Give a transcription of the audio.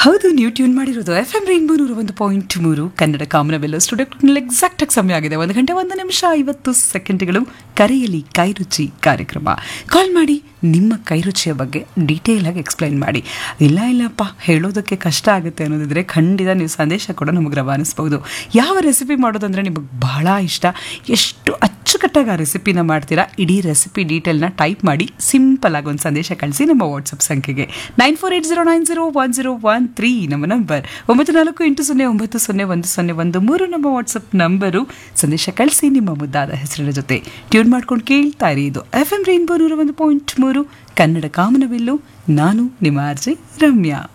ಹೌದು ನೀವು ಟ್ಯೂನ್ ಮಾಡಿರೋದು ಎಫ್ ಎಂ ರೈನ್ಬೋ ನೂರ ಒಂದು ಪಾಯಿಂಟ್ ಮೂರು ಕನ್ನಡ ಕಾಮನವೆಲ್ಲ ಸ್ಟುಡಿಯೋನಲ್ಲಿ ಎಕ್ಸಾಕ್ಟ್ ಆಗಿ ಸಮಯ ಆಗಿದೆ ಒಂದು ಗಂಟೆ ಒಂದು ನಿಮಿಷ ಐವತ್ತು ಸೆಕೆಂಡ್ಗಳು ಕರೆಯಲಿ ಕೈರುಚಿ ಕಾರ್ಯಕ್ರಮ ಕಾಲ್ ಮಾಡಿ ನಿಮ್ಮ ಕೈರುಚಿಯ ಬಗ್ಗೆ ಡೀಟೇಲ್ ಆಗಿ ಎಕ್ಸ್ಪ್ಲೈನ್ ಮಾಡಿ ಇಲ್ಲ ಇಲ್ಲಪ್ಪ ಹೇಳೋದಕ್ಕೆ ಕಷ್ಟ ಆಗುತ್ತೆ ಅನ್ನೋದಿದ್ರೆ ಖಂಡಿತ ನೀವು ಸಂದೇಶ ಕೂಡ ನಮಗೆ ರವಾನಿಸ್ಬೋದು ಯಾವ ರೆಸಿಪಿ ಮಾಡೋದಂದ್ರೆ ನಿಮಗೆ ಬಹಳ ಇಷ್ಟ ಎಷ್ಟು ಅಚ್ಚುಕಟ್ಟಾಗಿ ಆ ರೆಸಿಪಿನ ಮಾಡ್ತೀರಾ ಇಡೀ ರೆಸಿಪಿ ಡೀಟೇಲ್ನ ಟೈಪ್ ಮಾಡಿ ಸಿಂಪಲ್ ಆಗಿ ಒಂದು ಸಂದೇಶ ಕಳಿಸಿ ನಮ್ಮ ವಾಟ್ಸಪ್ ಸಂಖ್ಯೆಗೆ nine four eight zero nine zero one zero one three ನಮ್ಮ ನಂಬರ್ ಒಂಬತ್ತು ನಾಲ್ಕು ಎಂಟು ಸೊನ್ನೆ ಒಂಬತ್ತು ಸೊನ್ನೆ ಒಂದು ಸೊನ್ನೆ ಒಂದು ಮೂರು ನಮ್ಮ ವಾಟ್ಸಪ್ ನಂಬರು ಸಂದೇಶ ಕಳಿಸಿ ನಿಮ್ಮ ಮುದ್ದಾದ ಹೆಸರಿನ ಜೊತೆ ಟ್ಯೂನ್ ಮಾಡ್ಕೊಂಡು ಕೇಳ್ತಾ ಇರಿ ಇದು ಎಫ್ ಎಂ ರೈನ್ಬೋ ನೂರ ಒಂದು ಪಾಯಿಂಟ್ ಮೂರು ಕನ್ನಡ ಕಾಮನವಿಲ್ಲು ನಾನು ನಿಮ್ಮ ಆರ್ಜೆ ರಮ್ಯಾ